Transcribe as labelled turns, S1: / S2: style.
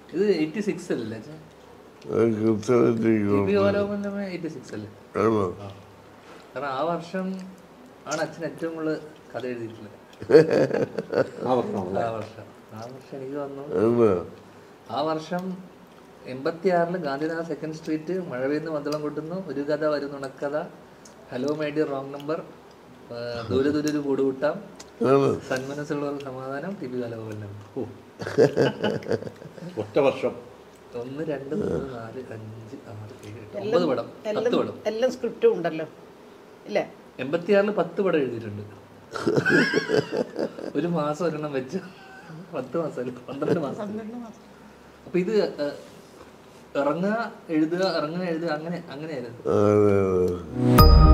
S1: ഇത് eighty six അല്ലേ അച്ഛൻ
S2: അത് കൃത്യമായിട്ട് എനിക്ക്
S1: ടി പി
S2: ഓർമ്മ-
S1: ബാലഗോപാലിന്റെ എയ്റ്റി സിക്സ് അല്ലേ
S2: ആണോ
S1: കാരണം ആ വർഷം ആണ് അച്ഛൻ ഏറ്റവും കൂടുതൽ കഥ എഴുതിയിട്ടുള്ളത്
S3: ആ വർഷമാണല്ലേ
S1: ആ വർഷം ആ വർഷം എനിക്ക് വന്നു
S2: ആണോ
S1: ആ വർഷം എൺപത്തി ആറില് ഗാന്ധിനഗർ സെക്കൻഡ് സ്ട്രീറ്റ് മഴ പെയ്യുന്ന മദ്ദളം കൊട്ടുന്നു ഒരു കഥ വരുന്നു ഉണക്കഥ hello my dear wrong number ദൂരെ ദൂരെ ഒരു കൂടുകൂട്ടാം
S2: ആണോ
S1: സന്മനസ്സുള്ള ഒരു സമാധാനം ടി പി കലകോപനം
S3: ഓ. ഒറ്റ വർഷം
S1: ഒന്ന് രണ്ട് മൂന്ന് നാല് അഞ്ച് ആറ് ഏഴ് എട്ട് ഒമ്പത് പടം പത്ത് പടം
S4: എല്ലാം സ്ക്രിപ്റ്റും ഉണ്ടല്ലോ ഇല്ലേ
S1: എൺപത്തി ആറില് പത്ത് പടം എഴുതിയിട്ടുണ്ട് ഒരു മാസം ഒരെണ്ണം വെച്ച് പത്ത് മാസം അല്ല പന്ത്രണ്ട് മാസം
S4: പന്ത്രണ്ട് മാസം
S1: അപ്പൊ ഇത് ഏഹ്, ഇറങ്ങുക എഴുതുക ഇറങ്ങുക എഴുതുക അങ്ങനെ അങ്ങനെയായിരുന്നു
S2: അതെ അതെ